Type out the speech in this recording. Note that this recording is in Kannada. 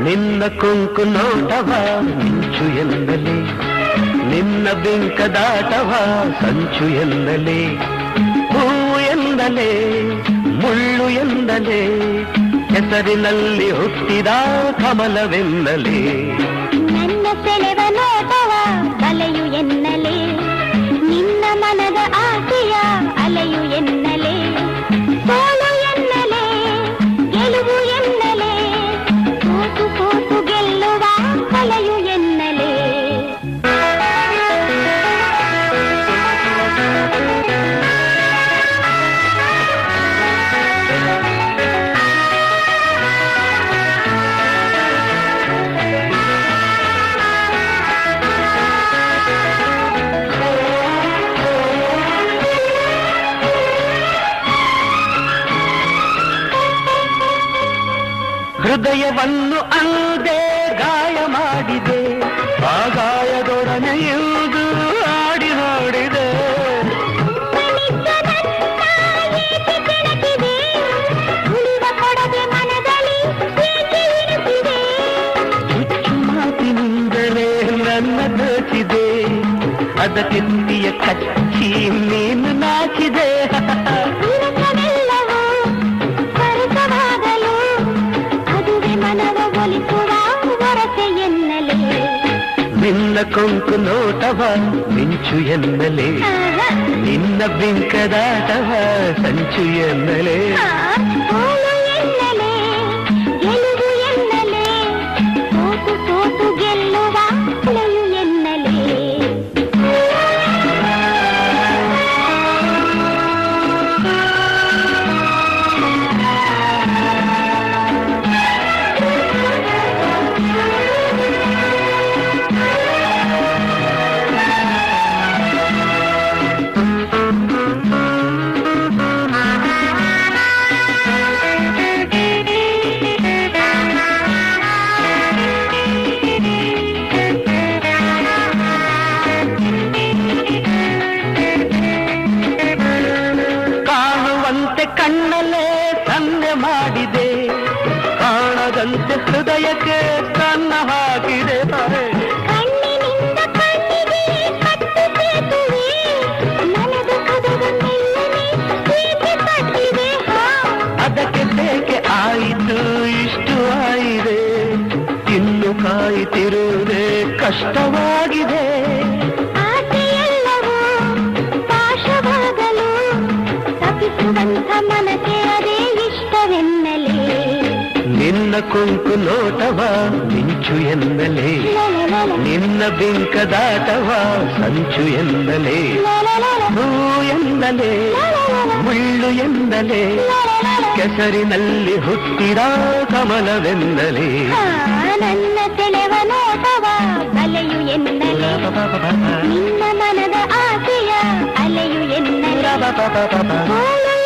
ನಿನ್ನ ಕುಂಕು ನೋಟವ ಮಿಂಚು ಎಂದಲೇ ನಿನ್ನ ಬಿಂಕದಾಟವ ಸಂಚು ಎಂದಲೇ ಹೂವು ಎಂದಲೇ ಮುಳ್ಳು ಎಂದಲೇ ಹೆಸರಿನಲ್ಲಿ ಹುಟ್ಟಿದ ಕಮಲವೆಂದಲೇ ನನ್ನ ಸೆಳೆವ ನೋಟವ ಬಲೆಯು ಎನ್ನಲೆ ನಿನ್ನ ಮನದ ಆಸೆಯ ಅಲೆಯು ಎನ್ನಲೆ ಸೋಲು ಎನ್ನಲೆ ಗೆಲುವು ಎನ್ನಲೆ ಸೋತು ಸೋತು ಗೆಲ್ಲುವ ಕಲೆಯು ಎನ್ನಲೆ ಹೃದಯವನ್ನು ಅಂದೇ ಗಾಯ ಮಾಡಿದೆ ಆ ಗಾಯದೊಡನೆ ಇವುದು ಆಡಿ ನೋಡಿದೆ ಉಳಿವ ಕೊಡದೆ ಮನದಲ್ಲಿ ಏಕೆ ಇರಿಸಿದೆ ಚುಚ್ಚು ಮಾತಿನಿಂದಲೇ ನನ್ನ ದೋಚಿದೆ ಅದಕ್ಕೆತ್ತಿಯ ಕಚ್ಚಿ ನೀನು ನಾಚಿದೆ ವಿರಸವೆಲ್ಲವೂ ಸರಸವಾಗಲು ಅದುವೆ ಮನವ ಒಲಿಸುವ ವರಸೆ ಎನ್ನಲೆ ನಿನ್ನ ಕೊಂಕು ನೋಟವ ಮಿಂಚು ಎನ್ನಲೇ ನಿನ್ನ ಬಿಂಕದಾಟವ ಸಂಚು ಎನ್ನಲೇ ಸೋಲು ಎನ್ನಲೆ ಗೆಲುವು ಎನ್ನಲೆ ಸೋತು ಸೋತು ಗೆಲ್ಲುವ ಕಲೆಯು ಎನ್ನಲೆ ಕಾಣುವಂತೆ ಕಣ್ಣಲ್ಲೇ ಸನ್ನೆ ಮಾಡಿದೆ ಕಾಣದಂತೆ ಹೃದಯಕ್ಕೆ ಕನ್ನ ಹಾಕಿದೆ ಕಣ್ಣಿನಿಂದ ಕಣ್ಣಿಗೆ ಕಟ್ಟು ಸೇತುವೆ ಮನದ ಕದವ ಮೆಲ್ಲನೆ ಪ್ರೀತಿ ಕಟ್ಟಿದೆ ಹಾ ಅದಕ್ಕೆ ಬೇಕೆ ಆಯಿತು ಇಷ್ಟು ಆಯಿದೆ ಇನ್ನು ಕಾಯುತ್ತಿರುವುದೇ ಕಷ್ಟವಾಗಿದೆ ಆಸೆಯೆಲ್ಲವೂ ಪಾಶವಾಗಲು ತಪ್ಪಿಸುವಂಥ ಮನಕ್ಕೆ ಅದೇ ಇಷ್ಟವೆನ್ನಲೇ ನಿನ್ನ ಕುಂಕು ನೋಟವ ಮಿಂಚು ಎನ್ನಲೇ ಲಲಲಲ, ನಿನ್ನ ಬಿಂಕದಾಟವ ಸಂಚು ಎನ್ನಲೇ ಲಲಲಲ, ಹೂ ಎಂದಲೇ ಮುಳ್ಳು ಎಂದಲೇ ಲಲಲಲ. ಕೆಸರಿನಲ್ಲಿ ಹುಟ್ಟಿದ ಕಮಲವೆಂದಲೇ ಆ, ನನ್ನ ಸೆಳೆವ ನೋಟವ ಬಲೆಯು ಎನ್ನಲೆ ನಿನ್ನ ಮನದ ಆಸೆಯ ಅಲೆಯು ಎನ್ನಲೆ ಸೋಲು